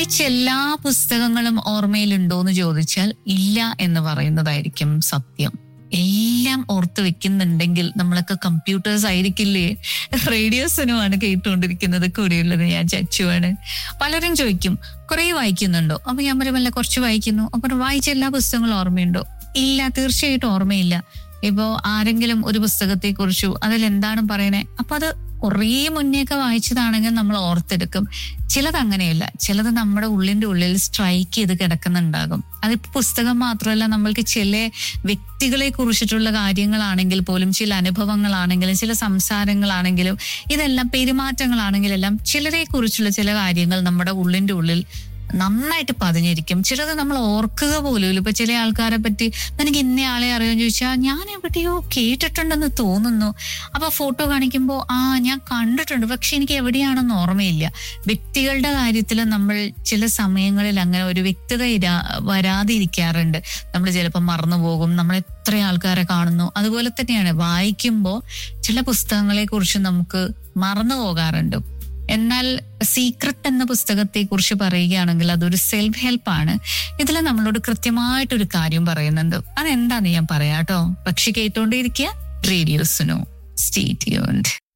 വായിച്ച എല്ലാ പുസ്തകങ്ങളും ഓർമ്മയിലുണ്ടോ എന്ന് ചോദിച്ചാൽ ഇല്ല എന്ന് പറയുന്നതായിരിക്കും സത്യം എല്ലാം ഓർത്ത് വെക്കുന്നുണ്ടെങ്കിൽ നമ്മളൊക്കെ കമ്പ്യൂട്ടേഴ്സ് ആയിരിക്കില്ലേ റേഡിയോസിനുമാണ് കേട്ടുകൊണ്ടിരിക്കുന്നത് കൂടെയുള്ളത് ഞാൻ ചച്ചുവാണ് പലരും ചോദിക്കും കുറെ വായിക്കുന്നുണ്ടോ അപ്പൊ ഞാൻ പറയുമല്ല കുറച്ച് വായിക്കുന്നു അപ്പൊ വായിച്ച എല്ലാ പുസ്തകങ്ങളും ഓർമ്മയുണ്ടോ ഇല്ല തീർച്ചയായിട്ടും ഓർമ്മയില്ല ഇപ്പോ ആരെങ്കിലും ഒരു പുസ്തകത്തെ കുറിച്ചു അതിൽ എന്താണ് പറയണേ അപ്പൊ അത് കുറേ മുന്നേയൊക്കെ വായിച്ചതാണെങ്കിൽ നമ്മൾ ഓർത്തെടുക്കും ചിലത് അങ്ങനെയല്ല ചിലത് നമ്മുടെ ഉള്ളിന്റെ ഉള്ളിൽ സ്ട്രൈക്ക് ചെയ്ത് കിടക്കുന്നുണ്ടാകും അതിപ്പോ പുസ്തകം മാത്രമല്ല നമ്മൾക്ക് ചില വ്യക്തികളെ കുറിച്ചിട്ടുള്ള കാര്യങ്ങളാണെങ്കിൽ പോലും ചില അനുഭവങ്ങളാണെങ്കിലും ചില സംസാരങ്ങളാണെങ്കിലും ഇതെല്ലാം പെരുമാറ്റങ്ങളാണെങ്കിലും എല്ലാം ചിലരെ കുറിച്ചുള്ള ചില കാര്യങ്ങൾ നമ്മുടെ ഉള്ളിന്റെ ഉള്ളിൽ നന്നായിട്ട് പതിഞ്ഞിരിക്കും ചിലത് നമ്മൾ ഓർക്കുക പോലും ഇല്ല. ഇപ്പൊ ചില ആൾക്കാരെ പറ്റി എനിക്ക് ഇന്നയാളെ അറിയാമെന്ന് ചോദിച്ചാൽ ഞാൻ എവിടെയോ കേട്ടിട്ടുണ്ടെന്ന് തോന്നുന്നു അപ്പൊ ഫോട്ടോ കാണിക്കുമ്പോൾ ആ ഞാൻ കണ്ടിട്ടുണ്ട് പക്ഷെ എനിക്ക് എവിടെയാണെന്ന് ഓർമ്മയില്ല വ്യക്തികളുടെ കാര്യത്തിൽ നമ്മൾ ചില സമയങ്ങളിൽ അങ്ങനെ ഒരു വ്യക്തത ഇരാ- വരാതെ ഇരിക്കാറുണ്ട് നമ്മൾ ചിലപ്പോൾ മറന്നു പോകും നമ്മൾ എത്ര ആൾക്കാരെ കാണുന്നു അതുപോലെ തന്നെയാണ് വായിക്കുമ്പോൾ ചില പുസ്തകങ്ങളെ കുറിച്ച് നമുക്ക് മറന്നു പോകാറുണ്ട് എന്നാൽ സീക്രട്ട് എന്ന പുസ്തകത്തെ കുറിച്ച് പറയുകയാണെങ്കിൽ അതൊരു സെൽഫ് ഹെൽപ്പ് ആണ് ഇതിൽ നമ്മളോട് കൃത്യമായിട്ടൊരു കാര്യം പറയുന്നുണ്ട് അതെന്താന്ന് ഞാൻ പറയാട്ടോ പക്ഷെ കേട്ടോണ്ടേയിരിക്കുക റേഡിയോസിനോ സ്റ്റേ ട്യൂൺഡ്